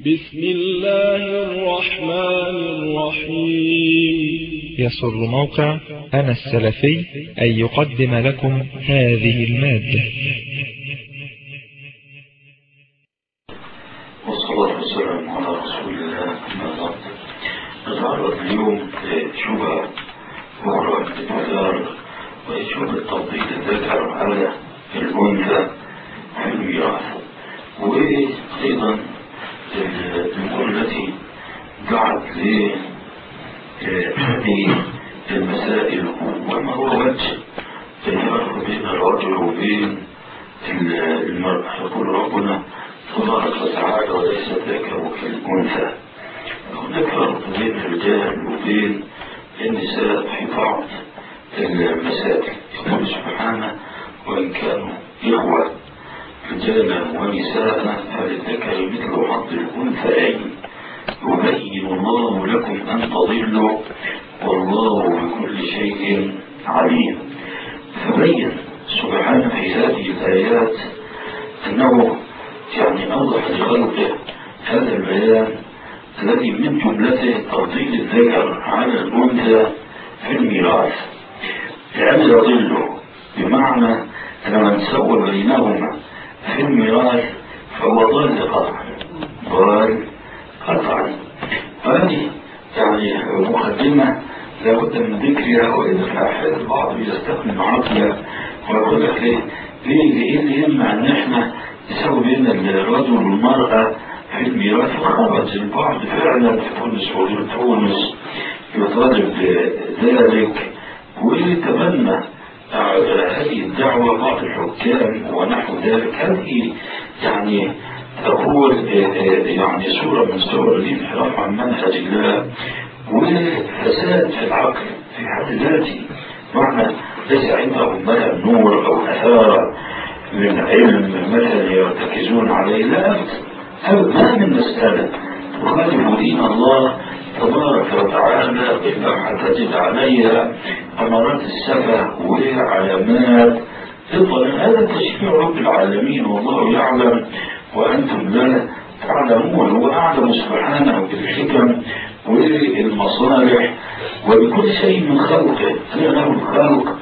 بسم الله الرحمن الرحيم يسر موقع أنا السلفي أن يقدم لكم هذه المادة والصلاة والسلام على رسول الله أما بعد نتعرض اليوم لشبهة أخرى التكرار وهي شبهة تفضيل الذكر على الأنثى في الميراث وأيضا الأمور التي دعت لهذه المسائل وما هو وجه الفرق بين الرجل وبين المرأة يقول ربنا تبارك وتعالى وليس الذكر كالأنثى هناك فرق بين الرجال وبين النساء في بعض المسائل يقول سبحانه وإن كانوا إخوة رجالا ونساء فللذكر مثل حظ الأنثيين يبين الله لكم أن تضلوا والله بكل شيء عليم فبين سبحانه في هذه الآيات أنه يعني أوضح لخلقه هذا البيان الذي من جملته تفضيل الذكر على الأنثى في الميراث لأن يضل بمعنى أن من سوى بينهما في الميراث فهو ضال قطعا ضال قطعا هذه يعني مقدمة لابد من ذكرها وإذا في البعض يستخدم عقله ويقول لك ليه ليه اللي يمنع ان احنا نسوي بين الرجل والمرأة في الميراث فخرج البعض فعلا في تونس وغير تونس يطالب ذلك ويتبنى هذه الدعوة بعض الحكام ونحو ذلك هذه يعني تقول يعني صورة من صور الانحراف عن منهج الله وفساد في العقل في حد ذاته معنى ليس عندهم ملا نور أو أثار من علم مثلا يرتكزون عليه لا أبدا ما من مسألة تخالف دين الله تبارك وتعالى إلا تجد عليها أمارات السفة وعلامات الضلال هذا تشريع رب العالمين والله يعلم وأنتم لا تعلمون هو أعلم سبحانه بالحكم والمصالح وبكل شيء من خلقه له الخلق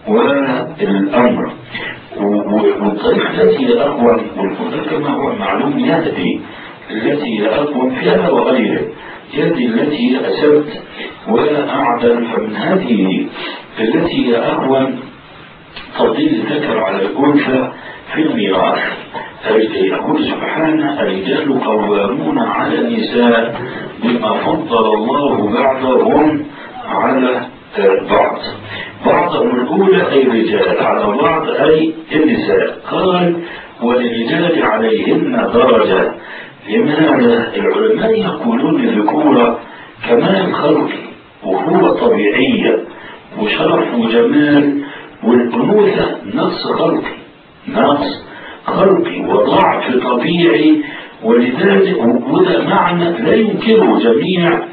والأمر والطريق التي هي أقوم والقدرة كما هو معلوم يهدي التي هي أقوم في هذا وغيره يهدي التي هي أسد وأعدل فمن هذه التي هي أقوم تفضيل الذكر على الأنثى في الميراث يقول سبحانه الرجال قوامون على النساء بما فضل الله بعضهم على بعض بعضهم الأولى أي الرجال على بعض أي النساء قال وللرجال عليهن درجة لماذا العلماء يقولون الذكورة كمال خلقي وقوة طبيعية وشرف وجمال والأنوثة نقص خلقي نقص خلقي وضعف طبيعي ولذلك وده معنى لا ينكره جميع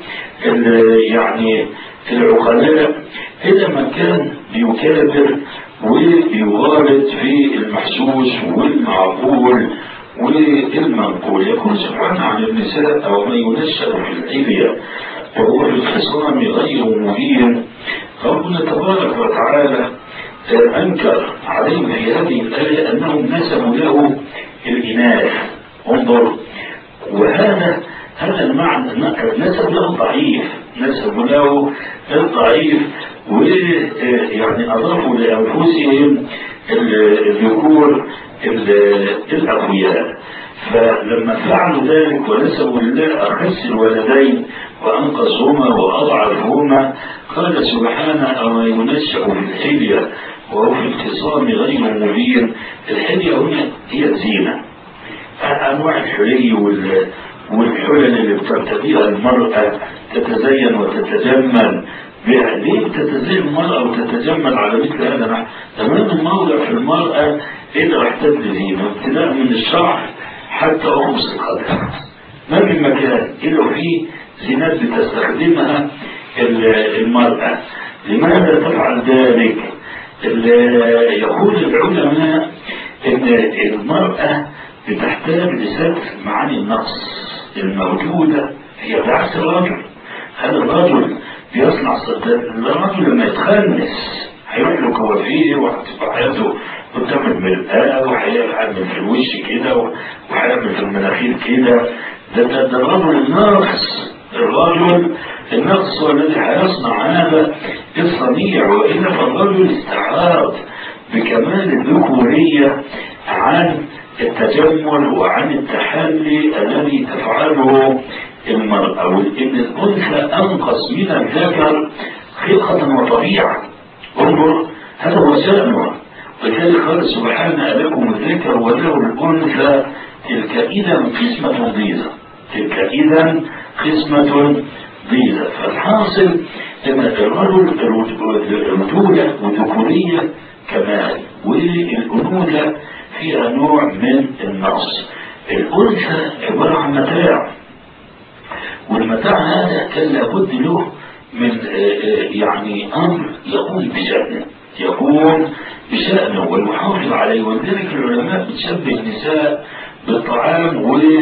يعني العقلاء إذا ما كان بيكابر ويغالط في المحسوس والمعقول والمنقول يقول سبحانه عن النساء أو من ينشأ في الحلية وهو في الخصام غير مبين ربنا تبارك وتعالى أنكر عليهم في هذه الآية أنهم نسبوا له الإناث انظر وهذا هذا المعنى نسب له ضعيف نسب له الضعيف ويعني أضافوا لأنفسهم الذكور الأقوياء فلما فعلوا ذلك ونسبوا لله أخس الولدين وأنقصهما وأضعفهما قال سبحانه أما ينشأ في الحلية وهو في الخصام غير مبين الحلية هنا هي الزينة أنواع الحلي والحلل اللي بترتديها المرأة تتزين وتتجمل بها ليه تتزين المرأة وتتجمل على مثل هذا تمام الموضع في المرأة إذا احتد زينة ابتداء من الشعر حتى أخمص القدم ما من مكان إلا فيه زينات بتستخدمها المرأة لماذا تفعل ذلك يقول العلماء ان المرأة بتحتاج لستر معاني النقص الموجودة هي بعكس الرجل هذا الرجل بيصنع الرجل لما يتخنس هيروح له كوافيه وهتبقى حياته قدام المرآة وهيعمل في الوش كده وهيعمل في المناخير كده ده ده, ده الرجل الناقص الرجل النقص هو الذي هيصنع هذا الصنيع وإلا فالرجل استعراض بكمال الذكورية عن التجمل وعن التحلي الذي تفعله المرأة وإن الأنثى أنقص من الذكر خلقة وطبيعة انظر هذا هو شأنه ولذلك قال سبحانه لكم الذكر وله الأنثى تلك إذا قسمة ضيزة تلك إذا قسمة ضيزة فالحاصل أن الرجل الرجولة والذكورية كمال والأنوثة فيها نوع من النقص الأنثى عبارة عن متاع والمتاع هذا كان لابد له من يعني أمر يقوم بشأنه يقوم بشأنه والمحافظ عليه ولذلك العلماء بتشبه النساء بالطعام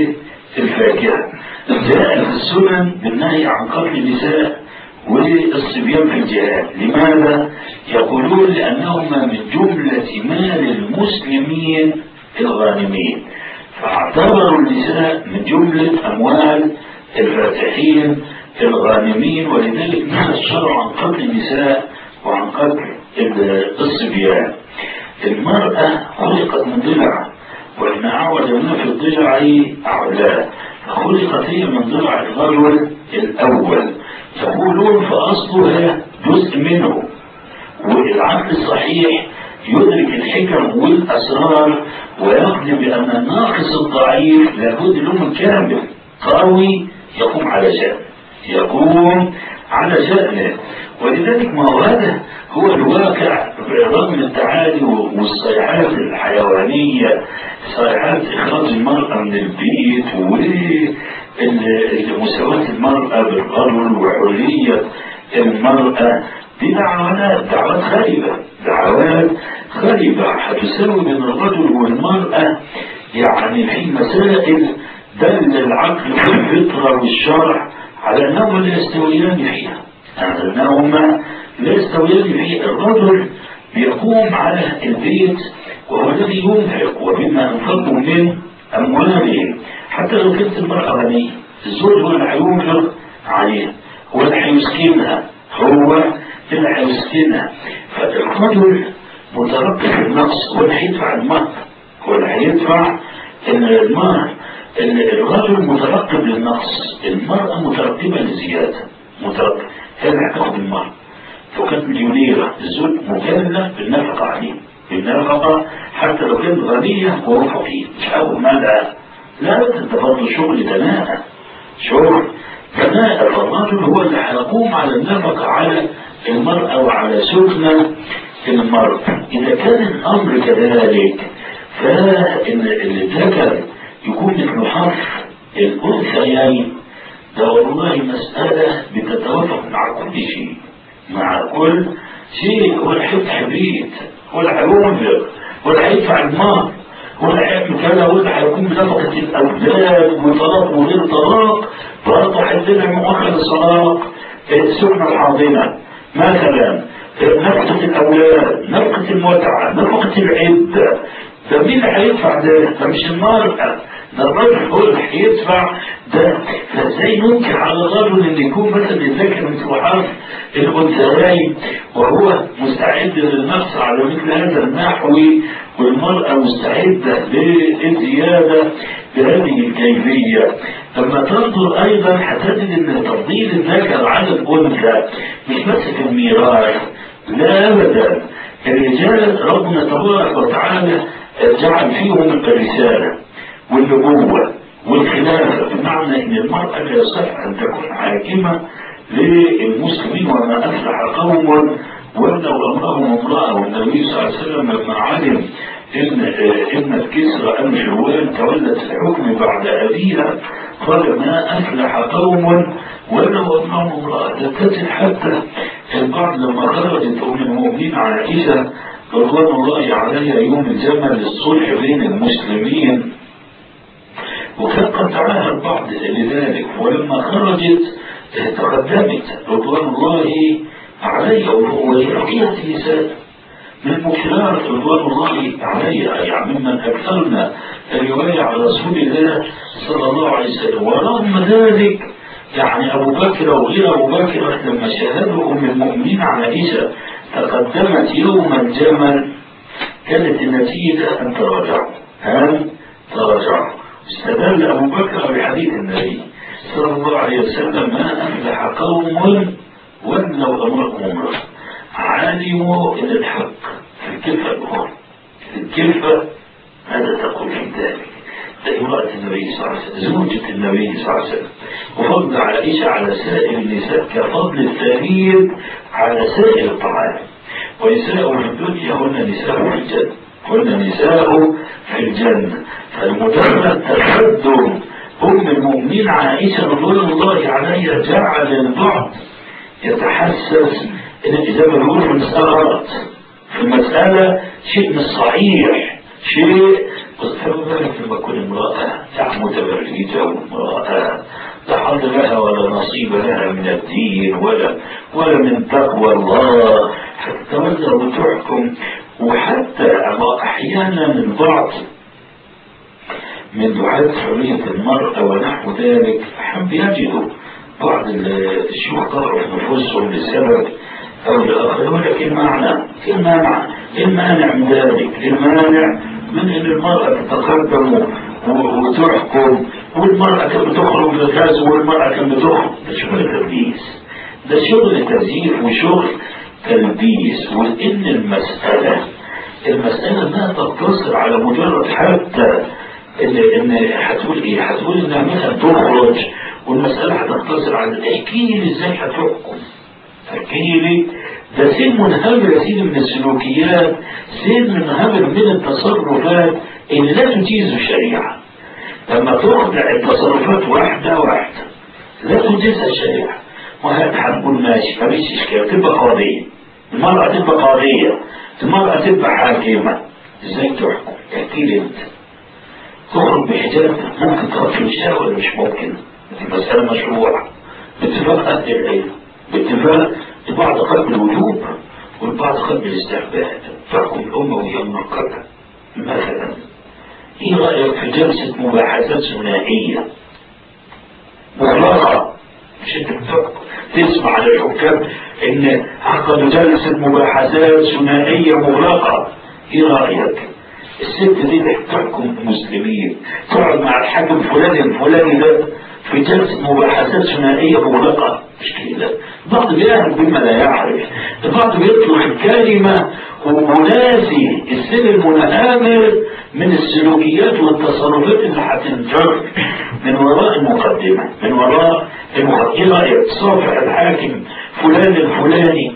والفاكهة جاء في السنن بالنهي عن قتل النساء والصبيان في الجهاد لماذا؟ يقولون لأنهما من جملة مال المسلمين الغانمين فاعتبروا النساء من جملة أموال الفاتحين الغانمين ولذلك نهى الشرع عن قتل النساء وعن قتل الصبيان المرأة خلقت من ضلع وإن أعوج ما في الضلع أعلاه فخلقت هي من ضلع الرجل الأول يقولون فأصلها جزء منه والعقل الصحيح يدرك الحكم والأسرار ويقضي بأن الناقص الضعيف لابد له من كامل قوي يقوم على شأن يقوم على شأنه ولذلك ما هو هذا هو الواقع رغم التعالي والصيحات الحيوانية صيحات إخراج المرأة من البيت ومساواة المرأة بالرجل وحرية المرأة دي دعوات دعوات خريبة دعوات خريبة هتساوي بين الرجل والمرأة يعني في مسائل دل العقل والفطرة والشرع على أنهما لا يستويان فيها أنهما لا يستويان فيها الرجل بيقوم على البيت وهو الذي ينفق وبما أنفقوا من أموالهم حتى لو كانت المرأة غنية الزوج هو اللي هينفق عليها هو اللي هيسكنها هو اللي هيسكنها فالرجل مترقب النقص هو اللي هيدفع المهر هو اللي هيدفع المهر الرجل مترقب للنقص المرأة مترقبة للزيادة مترقب هي اللي هتاخد المهر لو كانت مليونيرة الزوج مكلف بالنفقة عليه بالنفقة حتى لو كانت غنية وهو فقير مش أول ماذا لا ده برضه شغل دناءة شغل دناءة فالرجل هو اللي هيقوم على النفقة على المرأة وعلى سكنة المرأة إذا كان الأمر كذلك فإن الذكر يكون مثل حرف الأنثيين ده والله مسألة بتتوافق مع كل شيء مع كل شيء ولا هيفتح بيت ولا هينفق ولا هيدفع المال ولا هيعمل كذا ولا هيكون بنفقة الأولاد وطلاق وغير طلاق برضه هيدينا مؤخر الصلاة السكنة الحاضنة مثلا نفقة الأولاد نفقة المتعة نفقة العدة ده مين اللي هيدفع ده؟ ده مش المرأة ده الراجل هو اللي هيدفع ده فازاي ننكر على الرجل ان يكون مثلا يذاكر مثل حرف الانثيين وهو مستعد للنقص على مثل هذا النحو والمرأة مستعدة للزيادة بهذه الكيفية لما تنظر ايضا هتجد ان تفضيل الذكر على الانثى مش بس في الميراث لا ابدا الرجال ربنا تبارك وتعالى جعل فيهم الرسالة والنبوة والخلافة بمعنى ان المرأة لا يصح ان تكون حاكمة للمسلمين وما افلح قوم ولوا امرهم امرأة والنبي صلى الله عليه وسلم لما علم ان ابنة كسرى ام شوال تولت الحكم بعد ابيها قال ما افلح قوم ولوا امرهم امرأة تتصل حتى البعض لما خرجت ام المؤمنين عائشة رضوان الله عليها يوم الجمل للصلح بين المسلمين وكان قد دعاها البعض لذلك ولما خرجت تقدمت رضوان الله علي ولرقية النساء من المكرار رضوان الله عليها يعني ممن أكثرنا الرواية على رسول الله صلى الله عليه وسلم ورغم ذلك يعني أبو بكر وغير أبو بكر لما شاهدوا أم المؤمنين عائشة تقدمت يوم الجمل كانت النتيجة أن تراجعوا أن تراجعوا استدل أبو بكر بحديث النبي صلى الله عليه وسلم ما أفلح قوم ولوا أمرهم امرأة علموا إلى الحق في الكلفة الأخرى في الكلفة ماذا تقول في ذلك؟ امرأة النبي صلى الله عليه وسلم زوجة النبي صلى الله عليه وسلم وفضل عائشة على سائر النساء كفضل الثريد على سائر الطعام ونساء في الدنيا هن نساء في الجنة هن نساء في الجنة فالمجرد تقدم أم المؤمنين عائشة رضوان الله عليها جعل البعض يتحسس إن إذا ما بيقول في المسألة في المسألة شيء مش صحيح شيء فما بالك لما تكون امرأة متبرجة وامرأة لا حظ لها ولا نصيب لها من الدين ولا ولا من تقوى الله حتى تولى وتحكم وحتى أحيانا البعض من دعاة حرية المرأة ونحو ذلك حب يجدوا بعض الشيوخ قرأوا في نفوسهم لسبب أو لآخر يقول لك المعنى المانع المانع من ذلك المانع من أن المرأة تتقدم وتحكم والمرأة كانت بتخرج للغاز والمرأة كانت بتخرج ده شغل تلبيس ده شغل تزييف وشغل تلبيس وإن المسألة المسألة ما تقتصر على مجرد حتى ان ان هتقول ايه؟ هتقول انها مثلا تخرج والمسألة هتقتصر على احكي لي ازاي هتحكم احكي لي ده سن منهمر يا سيدي من السلوكيات سن منهمر من التصرفات اللي لا تجيز الشريعة لما تخضع التصرفات واحدة واحدة لا تجيزها الشريعة وهذا هنقول ماشي مفيش اشكال تبقى قاضية المرأة تبقى قاضية المرأة تبقى حاكمة ازاي تحكم احكي لي انت تخرج بحجاب ممكن تخرج في الشارع ولا مش ممكن دي مسألة مشروعة باتفاق أهل العلم باتفاق البعض قلب الوجوب والبعض قلب الاستحباب تحكم الأمة وهي منقبة مثلا ايه رأيك في جلسة مباحثات ثنائية مغلقة مش انت تسمع على الحكام ان عقدوا جلسة مباحثات ثنائية مغلقة ايه رأيك الست دي تحكم المسلمين تقعد مع الحاكم فلان الفلاني ده في جلسة مباحثات ثنائية مغلقة مش كده البعض بيعرف بما لا يعرف البعض بيطلق الكلمة وناسي السن المتآمر من السلوكيات والتصرفات اللي هتنجر من وراء المقدمة من وراء المقدمة رأيك صافح الحاكم فلان الفلاني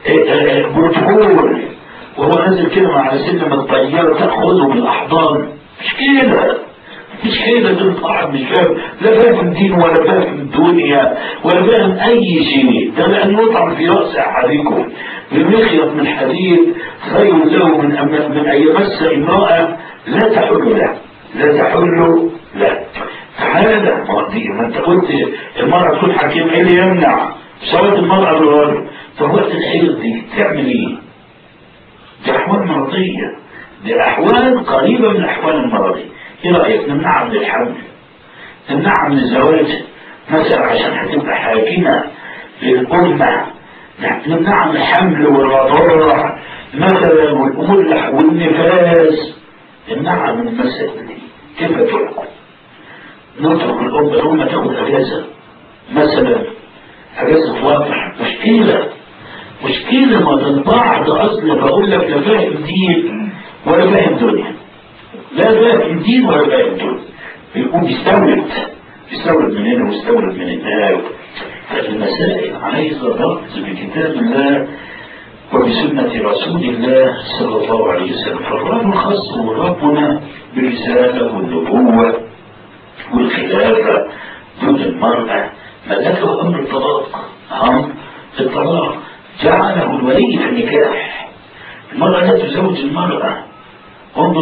بروتوكول وهو نازل كده مع سلم الطيارة تأخذه من الأحضان مش كده مش كده ده قاعد مش فاهم لا فاهم دين ولا فاهم دنيا ولا فاهم أي شيء ده لأن يطعم في رأس أحدكم بمخيط من حديد خير له من أم من أن يمس امرأة لا تحل له لا تحل له تعالى ما انت قلت المرأة تكون حكيم ايه اللي يمنع سواد المرأة بالرجل فوقت الحيض دي تعمل ايه؟ دي أحوال مرضية دي أحوال قريبة من أحوال المرضية إيه رأيك نمنعها من الحمل نمنعها من الزواج مثلا عشان هتبقى حاكمة للأمة نمنعها من الحمل والرضاعة مثلا والأمور والنفاس نمنعها من المسائل دي كيف تحكم نترك الأمة الأمة تاخد أجازة مثلا أجازة واضح مشكلة مشكلة ما البعض أصلا بقول لك لا فاهم دين ولا فاهم دنيا لا فاهم دين ولا فاهم دنيا بيكون بيستورد بيستورد من هنا ويستورد من هناك فالمسائل عايزة ضبط بكتاب الله وبسنة رسول الله صلى الله عليه وسلم فالرب خص ربنا بالرسالة والنبوة والخلافة دون المرأة ملكه أمر الطلاق أمر الطلاق جعله الولي في النكاح المرأة لا تزوج المرأة انظر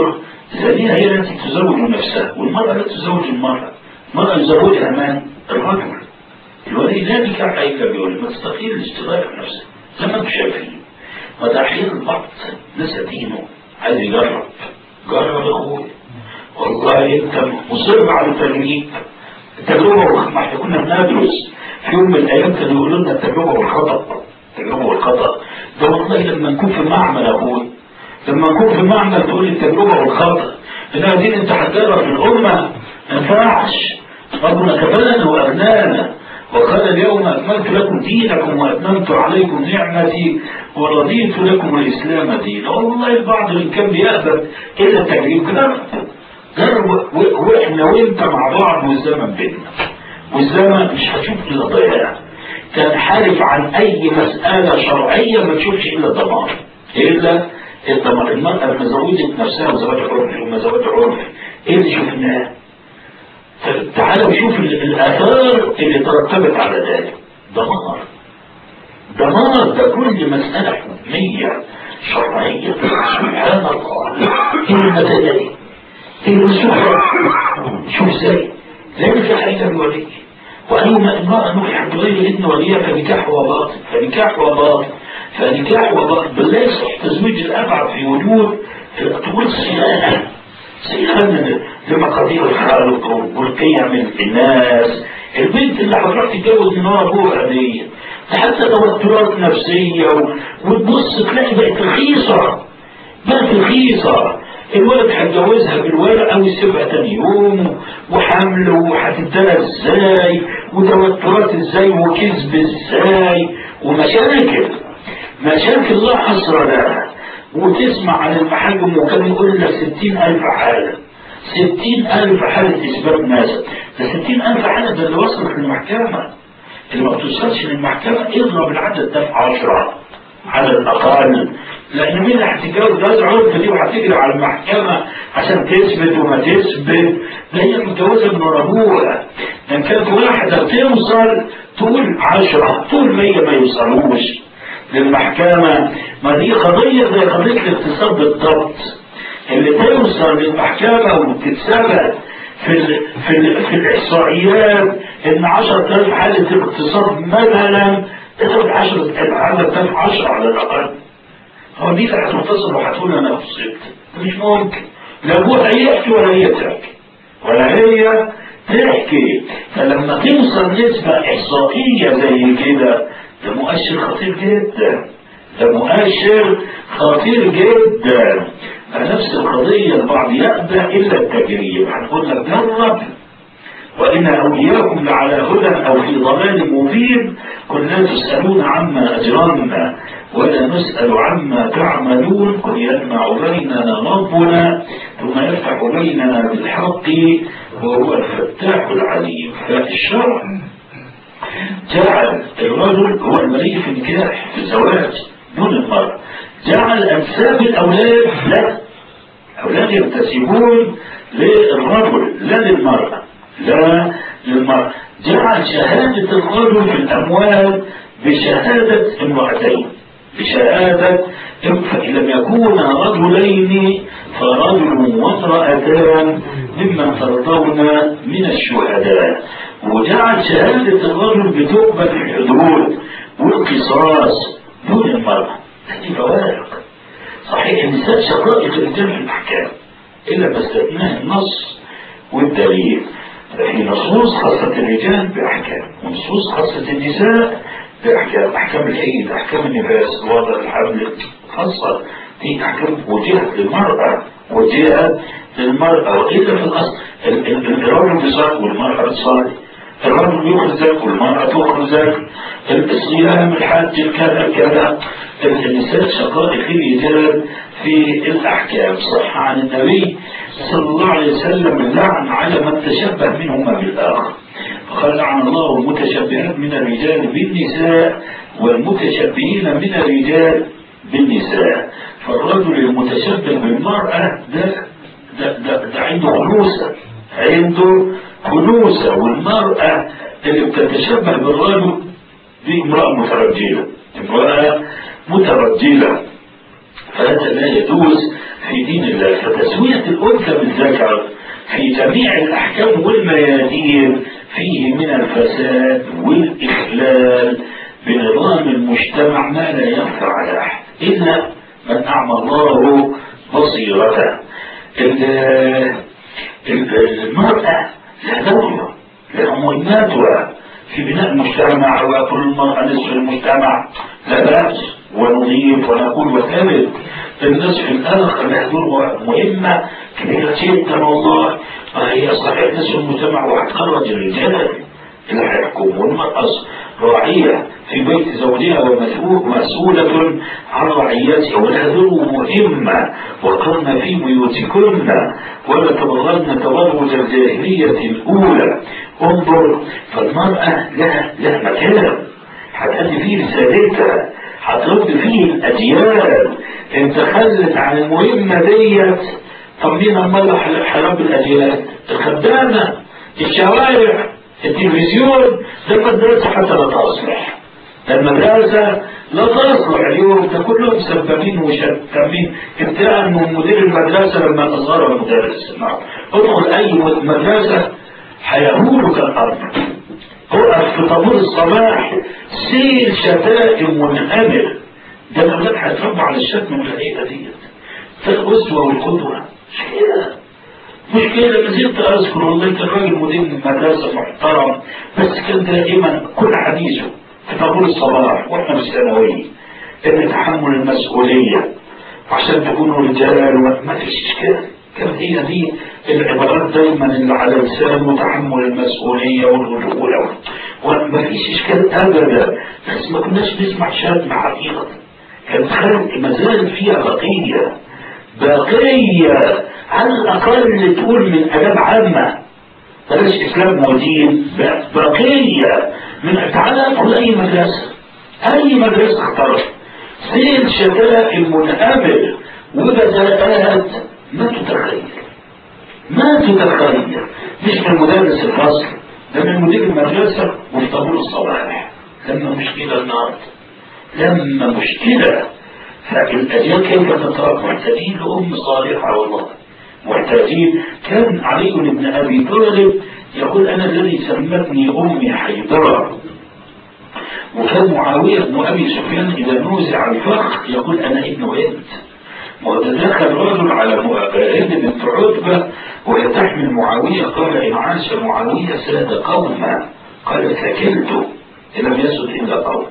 الزانية هي التي تزوج نفسها والمرأة لا تزوج المرأة المرأة يزوجها من؟ الرجل الولي لا نكاح إلا بولي ما تستطيع الاشتغال في نفسه زي ما انتم شايفين وتحيل البعض نسى دينه عايز يجرب جرب يا اخوي والله انت مصر على التجريب التجربة ما احنا كنا بندرس في يوم من الايام كانوا يقولوا لنا التجربة والخطأ التجربة والخطأ ده والله لما نكون في معمل يا اخوي لما نكون في معمل تقول لي التجربة والخطأ انها دي انت هتجرب في الامة ما ينفعش ربنا كفانا واغنانا وقال اليوم أكملت لكم دينكم وأتممت عليكم نعمتي ورضيت لكم الإسلام دينا والله البعض من كان بيأبد إلى التجريب جرب جرب وإحنا وإنت مع بعض والزمن بيننا والزمن مش هتشوف إلا ضياع كان حالف عن أي مسألة شرعية ما تشوفش إلا الدمار إلا الدمار المرأة لما زوجت نفسها وزواج عرفي وما زواج عرفي إيه اللي شفناه؟ تعالوا شوف الآثار اللي ترتبت على ذلك دمار دمار ده كل مسألة حكمية شرعية سبحان الله ايه المسألة دي؟ ايه السحرة شوف ازاي لا في حاجة الولي وأيما امرأة نكحت بغير إذن وليها فنكاح وباطل فنكاح وباطل فنكاح وباطل بالله يصح تزويج الأبعد في وجود تقول صيانة صيانة لمقادير الخالق والقيم الناس البنت اللي هتروح تتجوز من ورا ابوها دي حتى توترات نفسيه وتبص تلاقي بقت رخيصه بقت رخيصه الولد هيتجوزها بالورقه ويسيبها تاني يوم وحمل وهتدلع ازاي وتوترات ازاي وكذب ازاي ومشاكل مشاكل لا حصر لها وتسمع عن المحاكم وكان يقول لك ستين ألف حالة ستين ألف حالة إثبات ناسا ده ستين ألف حالة ده اللي وصلت للمحكمة اللي ما بتوصلش للمحكمة اضرب العدد ده في عشرة على الأقل لأن مين اللي هتتجوز جواز عرف دي وهتجري على المحكمة عشان تثبت وما تثبت ده هي متجوزة من ورا أبوها إن كانت واحدة توصل تقول عشرة تقول مية ما يوصلوش للمحكمة ما دي قضية زي قضية الاغتصاب بالضبط اللي توصل للمحكمة وتتثبت في ال في ال في الإحصائيات إن 10000 حالة اغتصاب مثلا تاخد 10000 حالة 10 على الأقل هو دي اللي هتتصل وهتقول أنا أصبت مش ممكن لا أبوها يحكي ولا هي تحكي ولا هي تحكي فلما توصل نسبة إحصائية زي كده ده مؤشر خطير جدا ده مؤشر خطير جدا نفس القضية البعض يأبى إلا التجريب هنقول لك جرب وإن أولياءكم لعلى هدى أو في ضلال مبين قل لا تسألون عما أجرمنا ولا نسأل عما تعملون قل يجمع بيننا ربنا ثم يفتح بيننا بالحق وهو الفتاح العليم فالشرع جعل الرجل هو الملك في النكاح في الزواج دون المرأة جعل أنساب الأولاد لا أولاد ينتسبون للرجل لا للمرأة لا للمرأة جعل شهادة الرجل في الأموال بشهادة امرأتين بشهادة فإن لم يكونا رجلين فرجل وامرأتان ممن ترضون من الشهداء وجعل شهادة الرجل بتقبل الحدود والقصاص دون المرأة هذه فوارق صحيح النساء شقائق الرجال في الأحكام إلا ما استثناه النص والدليل في نصوص خاصة الرجال بأحكام ونصوص خاصة النساء بأحكام أحكام الحيض أحكام النفاس وضع الحمل خاصة دي أحكام وجهت للمرأة وجهت للمرأة وإلا في الأصل الرجل بيصلي والمرأة بتصلي الرجل يخرج ذلك والمرأة تخرج ذلك الصيام الحج كذا كذا النساء شقائق الرجال في الأحكام صح عن النبي صلى الله عليه وسلم اللعن على من تشبه منهما بالآخر فقال لعن الله المتشبهات من الرجال بالنساء والمتشبهين من الرجال بالنساء فالرجل المتشبه بالمرأة ده ده, ده, ده عنده خلوصة عنده خلوصة والمرأة اللي بتتشبه بالرجل دي امرأة مترجلة امرأة مترجلة فهذا لا يجوز في دين الله فتسوية الأنثى بالذكر في جميع الأحكام والميادين فيه من الفساد والإخلال بنظام المجتمع ما لا يخفى على أحد إلا من أعمى الله بصيرته المرأة لها دور لها مهماتها في بناء المجتمع وكل المرأة نصف المجتمع لا بأس ونضيف ونقول وثابت النصف الآخر له دور مهمة كبيرة جدا والله هي صحيح نصف المجتمع وهتخرج الرجال اللي هيحكموا والمرأة راعية في بيت زوجها ومسؤولة عن رعيتها ولها دور مهمة وقرن في بيوتكن ولا تبغضن تبرج الجاهلية الأولى انظر فالمرأة لها لها مكان هتأدي فيه رسالتها هترد فيه الأجيال انت خلت عن المهمة ديت طب مين امال حرب الأجيال الخدامة الشوارع التلفزيون ده المدرسة حتى لا تصلح المدرسة لا تصلح اليوم ده كلهم سبابين وشتامين ابتداء من مدير المدرسة لما أصغر المدرس ادخل أي مدرسة هيهولك الأرض اقف في طابور الصباح سيل شتائم منهمر ده الأولاد هيتربوا على الشتم والحقيقة ديت الأسوة والقدوة مش كده مشكلة ما زلت أذكر والله كان راجل مدير مدرسة محترم بس كان دائما كل حديثه في طابور الصباح واحنا في الثانوية ان تحمل المسؤولية عشان تكونوا رجال ما فيش اشكال كانت هي دي العبارات دايما اللي على لسانه تحمل المسؤولية والرجولة وما فيش اشكال ابدا بس ما كناش نسمع شتم حقيقة كان خلق ما زال فيها بقية بقية على الأقل تقول من آداب عامة بلاش إسلام ودين بقية من تعالى ادخل أي مدرسة أي مدرسة اخترت سيل شتائم منهمر وبذاءات ما تتخيل ما تتخيل مش من مدرس الفصل ده من مدير المدرسة وفي طابور الصباح لما مشكلة النهارده لما مشكلة فالأجيال كيف تتراكم محتاجين لأم صالحة والله محتاجين كان علي بن أبي طالب يقول أنا الذي سمتني أمي حيدرة وكان معاوية بن أبي سفيان إذا نوزع الفخ يقول أنا ابن هند وتدخل رجل على هند بنت عتبة وهي تحمل معاوية قال إن عاش معاوية ساد قوما قال ثكلت إن لم يسد إلا قوما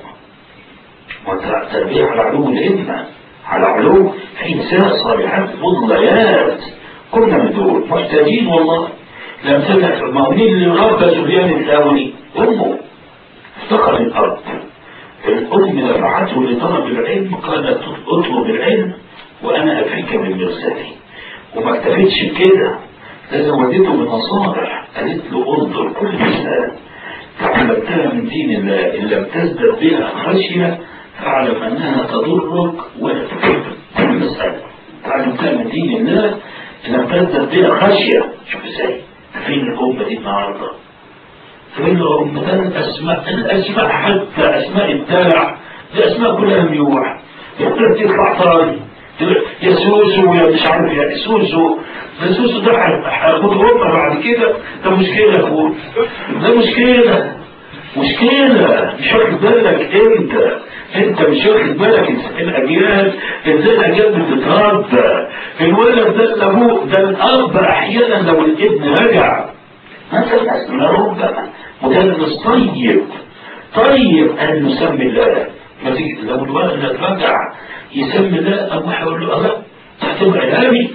وتربية على علو الهمة على علو في نساء صالحات فضليات كنا من دول محتاجين والله لم تدع مؤمنين اللي ربى سفيان الثوري أمه افتقر الأرض الأم دفعته لطلب العلم قالت اطلب العلم وأنا أفيك من مرسالي وما اكتفتش بكده ده زودته بنصائح قالت له انظر كل إنسان تعلمتها من دين الله إن لم تزدد بها خشية فاعلم أنها تضرك ولا تفيدك المسألة تعلمتها من دين الله إن لم تزدد بها خشية شوف ازاي فين الأمة دي النهارده فين الأمة ده الأسماء الأسماء حتى أسماء الدلع دي أسماء كلها ميوعة يقول لك تطلع طاري يا سوسو يا مش عارف يا سوسو ده سوسو ده هياخد أمة بعد كده ده مشكلة يا أخوي ده مشكلة مشكلة مش واخد بالك انت انت مش واخد بالك الاجيال ازاي الاجيال بتتربى الولد ده لابوه ده الاب احيانا لو الابن رجع مثلا ربما مدرس طيب طيب ان نسمي الله ما تيجي لو الولد رجع يسمي الله ابوه هيقول له الله هتبقى الهامي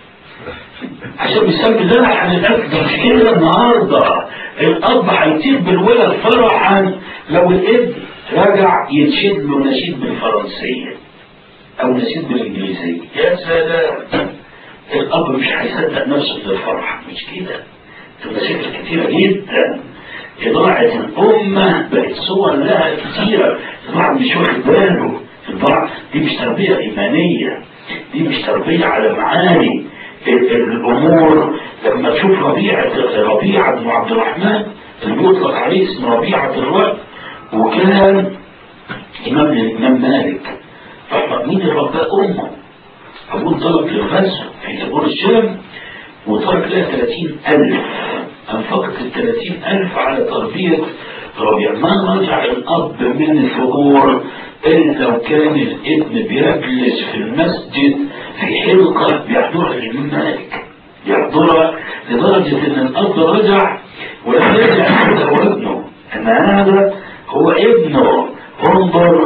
عشان يسمي الله عن الاكل ده مشكله النهارده الاب هيطير بالولد فرحا لو الابن رجع ينشد له نشيد بالفرنسيه او نشيد بالانجليزيه يا سلام الاب مش هيصدق نفسه من الفرح مش كده المشاكل كتيره جدا إضاعة الأمة بقت صور لها كتيرة البعض مش واخد باله البعض دي مش تربية إيمانية دي مش تربية على معاني الأمور لما تشوف ربيعة ربيعة بن عبد الرحمن اللي بيطلق عليه اسم ربيعة الرب وكان إمام الإمام مالك مين اللي رباه أمه أبوه انطلق للغزو في تبور الشام وترك لها 30 ألف أنفقت ال 30 ألف على تربية ربيع ما رجع الأب من الثغور إلا لو كان الابن بيجلس في المسجد في حلقة بيحضرها الإمام مالك يحضرها لدرجة إن الأب رجع ولم يرجع هذا هو ابنه أن هذا هو ابنه انظر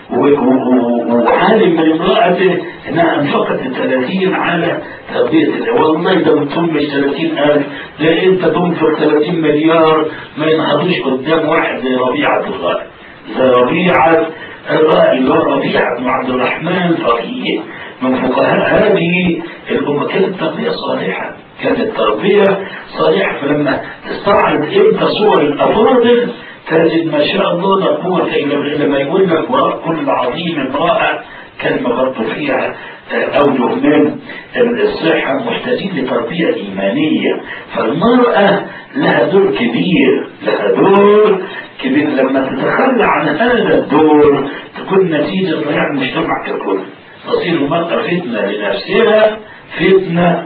وعالم من امرأته انها انفقت الثلاثين على تربية والله ده ما تمش ثلاثين ألف لا انت تنفق ثلاثين مليار ما ينهضوش قدام واحد زي ربيعة الرأي زي ربيعة الرأي اللي هو ربيعة بن عبد الرحمن فقيه من فقهاء هذه الأمة كانت تربية صالحة كانت تربية صالحة فلما تستعرض امتى صور الأفاضل تجد ما شاء الله لا قوة إلا بالله لما يقول لك وراء كل عظيم امرأة كلمة برضه فيها أوجه من الصحة محتاجين لتربية إيمانية فالمرأة لها دور كبير لها دور كبير لما تتخلى عن هذا الدور تكون نتيجة ضياع المجتمع ككل تصير المرأة فتنة لنفسها فتنة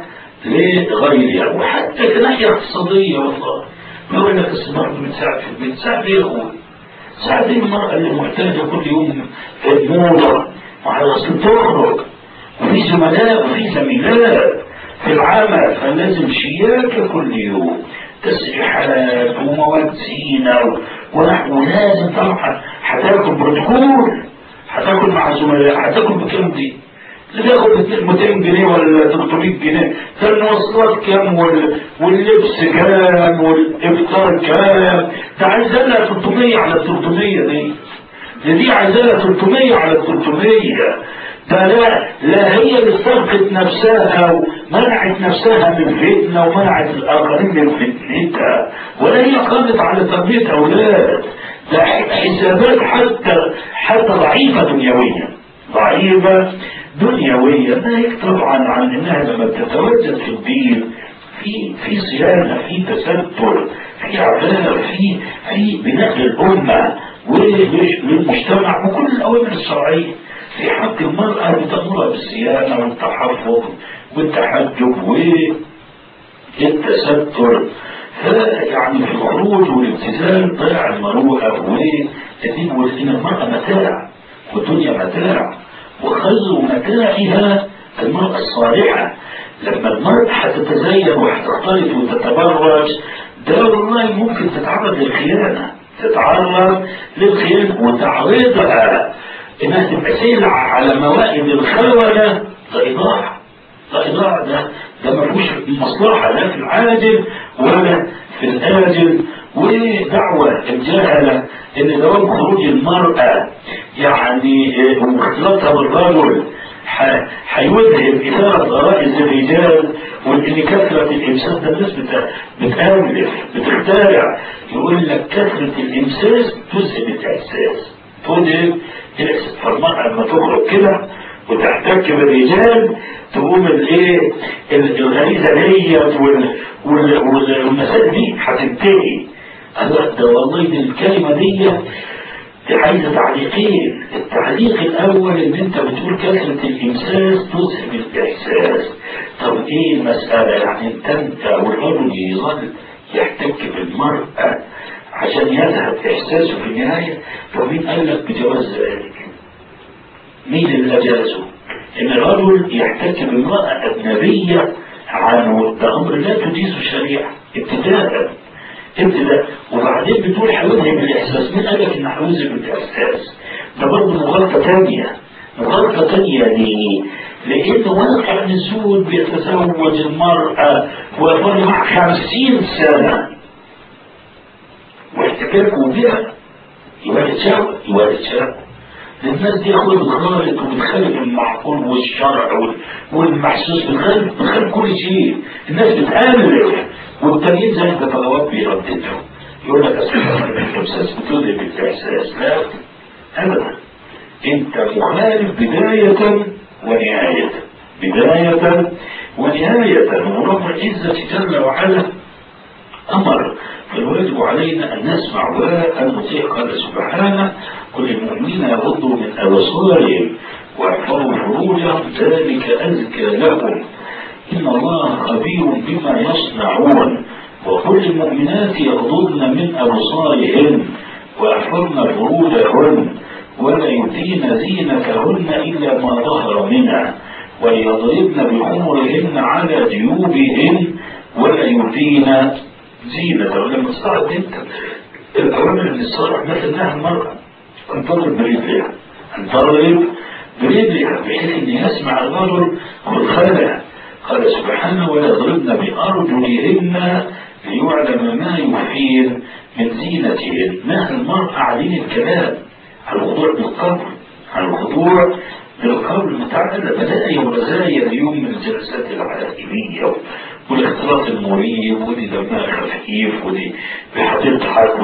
لغيرها وحتى كناحية اقتصادية والله ما يقول لك الصبر بتساعد في البيت ساعد ايه يا اخوي؟ ساعد ايه المرأة اللي محتاجة كل يوم في الموضة وعلى اصل تخرج وفي زملاء وفي زميلات في العمل فلازم شياكة كل يوم تسريحات ومواد زينة ونحو لازم طبعا هتاكل بروتوكول هتاكل مع زملاء هتاكل بكام دي؟ اللي بياخد 200 جنيه ولا 300 جنيه ده المواصلات كام وال... واللبس كام والافطار كام ده عايز لها 300 على 300 دي ده دي عايزه لها 300 على 300 ده لا لا هي اللي استرقت نفسها ومنعت نفسها من فتنه ومنعت الاخرين من فتنتها ولا هي قامت على تربيه اولاد ده حسابات حتى حتى ضعيفه دنيويا ضعيفه دنيوية ناهيك طبعا عن انها لما بتتواجد في الدين في في صيانة في تستر في عدالة في في بناء الأمة وللمجتمع وكل الأوامر الشرعية في حق المرأة بتأمرها بالصيانة والتحفظ والتحجب والتستر فيعني في الخروج والابتذال ضيع المروءة والدين والدين المرأة متاع والدنيا متاع وخير متاعها المرأة الصالحة لما المرأة هتتزين وهتختلط وتتبرج ده والله ممكن تتعرض للخيانة تتعرض للخيانة وتعرضها انها تبقى سلعة على موائد الخونة ده إيضاح ده إيضاح ده ده ما فيهوش مصلحة لا في العاجل ولا في الآجل ودعوة الجهلة ان دوام خروج المرأة يعني واختلاطها بالرجل هيذهب إثارة غرائز الرجال وإن كثرة الإمساس ده الناس بتألف بتخترع يقول لك كثرة الإمساس تذهب الإحساس تذهب الإحساس فالمرأة لما تخرج كده وتحتك بالرجال تقوم الايه الغريزه ديت والمسائل دي هتنتهي ده والله دي الكلمه دي عايزه تعليقين التعليق الاول ان انت بتقول كثره الامساس تذهب الاحساس طب ايه المساله يعني انت انت والرجل يظل يحتك بالمراه عشان يذهب احساسه في النهايه فمين قال لك بجواز ذلك؟ مين اللي أجازه إن الرجل يحتك بامرأة أجنبية عنه ده أمر لا تجيز الشريعة ابتداء ابتداء وبعدين بتقول هيذهب الإحساس مين قال لك إن هيذهب الإحساس ده برضه مغالطة تانية مغالطة تانية ليه؟ لأن واقع الزوج بيتزوج المرأة ويظل مع خمسين سنة واحتكاكه بها يولد شهوة يولد شهوة الناس دي اخويا بتخالف وبتخالف المعقول والشرع والمحسوس بتخالف بتخالف كل شيء الناس بتألف والتانيين زي ما التطورات بيرددوا يقول لك اصل الاحساس بتذهب الاحساس لا ابدا انت مخالف بداية ونهاية بداية ونهاية ورب العزة جل وعلا أمر فالواجب علينا أن نسمع وأن نطيع قال سبحانه كل المؤمنين يغضوا من أبصارهم واحفظوا فروجهم ذلك أزكى لكم إن الله خبير بما يصنعون وكل المؤمنات يغضضن من أبصارهن ويحفظن فروجهن ولا يبدين زينتهن إلا ما ظهر منها وليضربن بخمرهن على جيوبهن ولا يبدين زينتهن لما صارت انت الأوامر اللي صارت مثلناها المرأة أن تضرب برجلها أن تضرب برجلها بحيث أن يسمع الرجل خلخالها قال سبحانه ويضربن بأرجلهن ليعلم ما يخفين من زينتهن نهى المرأة عن الكلام على الخضوع بالقول على الخضوع بالقول متعدد بدائع ومزايا اليوم من الجلسات العائلية والاختلاط المريب ودي دمها خفيف ودي بتضحك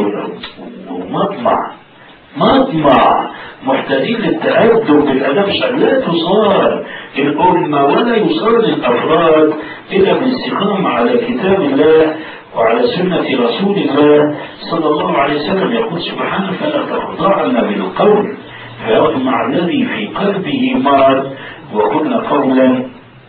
ومطمع مطمع محتاجين للتأدب بالأدب لا تصار الأمة ولا يصار الأفراد إلا بالاستقامة على كتاب الله وعلى سنة رسول الله صلى الله عليه وسلم يقول سبحانه فلا تخضعن بالقول فيطمع الذي في قلبه مرض وقلنا قولا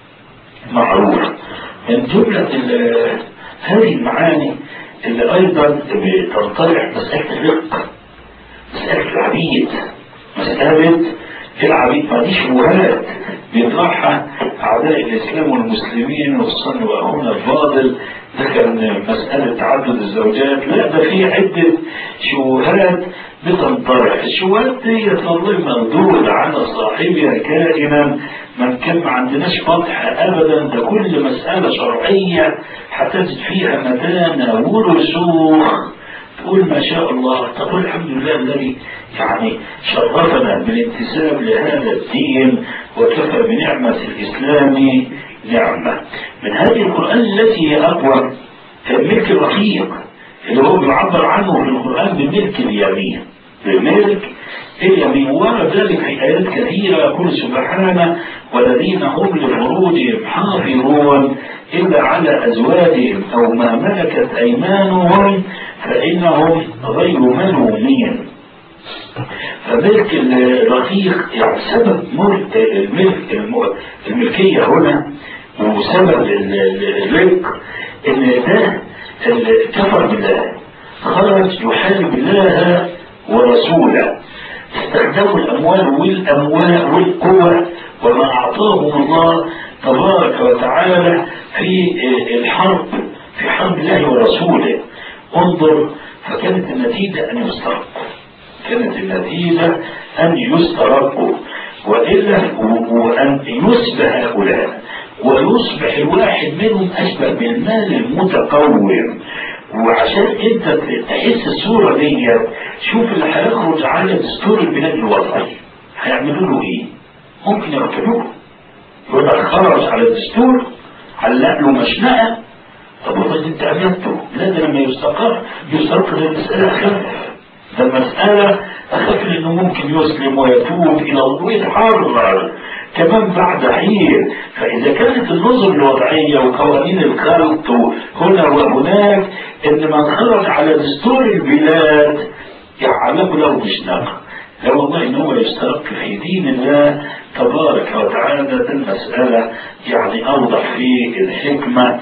معروفا من جملة هذه المعاني اللي أيضا بتنطلع مسألة الرق مسألة العبيد مسألة العبيد ما دي شبهات بيطرحها أعداء الإسلام والمسلمين وخصوصا وأخونا الفاضل ذكر مسألة تعدد الزوجات لا ده في عدة شبهات بتنطرح الشبهات دي والله مردود على صاحبها كائنا من كان ما عندناش فتح ابدا ده كل مسألة شرعية هتجد فيها متانة ورسوخ تقول ما شاء الله تقول الحمد لله الذي يعني شرفنا بالانتساب لهذا الدين وكفى بنعمة الإسلام نعمة من هذه القرآن التي هي أقوى الملك الرقيق اللي هو بيعبر عنه في القرآن بالملك اليمين بالملك اليمين ورد ذلك في آيات كثيرة يقول سبحانه والذين هم لفروجهم حافظون إلا على أزواجهم أو ما ملكت أيمانهم فإنهم غير ملومين فملك الرقيق يعني سبب ملك الملك الملكية هنا وسبب الرق ان ده كفر بالله خرج يحارب الله ورسوله استخدموا الاموال والاموال والقوة وما اعطاهم الله تبارك وتعالى في الحرب في حرب الله ورسوله انظر فكانت النتيجة ان يسترقوا كانت النتيجة ان يسترقوا وإلا وأن يسبى هؤلاء ويصبح الواحد منهم أشبه بالمال المتقوم وعشان انت تحس الصورة دي شوف اللي هيخرج على دستور البلاد الوطني هيعملوا له ايه ممكن يركبوه يقول لك خرج على الدستور علق له مشنقة طب والله انت عملته لا ده لما يستقر يستقر المسألة خف ده المسألة أخاف إنه ممكن يسلم ويتوب إلى الله ويتحرر كمان بعد حين فإذا كانت النظم الوضعية وقوانين الخلق هنا وهناك إن من خرج على دستور البلاد يعلم له بشناقة لا والله إن هو يشترك في دين الله تبارك وتعالى ده المسألة يعني أوضح في الحكمة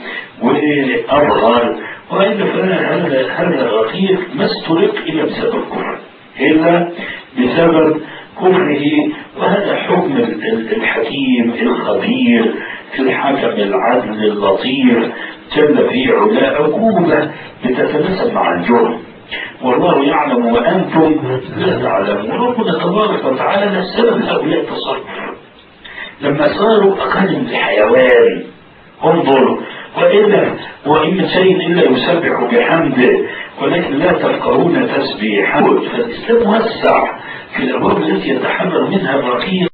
وأظهر وإلا فهذا هذا رقيق ما استرق إلا بسبب الكفر إلا بسبب كفره وهذا حكم الحكيم الخبير الحكم العدل اللطيف جل في علا عقوبة بتتناسب مع الجرم والله يعلم وأنتم لا تعلمون ربنا تبارك وتعالى سبب هؤلاء التصرف لما صاروا أقل من الحيوان انظروا وإلا وإن من شيء إلا يسبح بحمده ولكن لا تفقهون تسبيحه فالإسلام وسع في الأبواب التي يتحرر منها الرقيق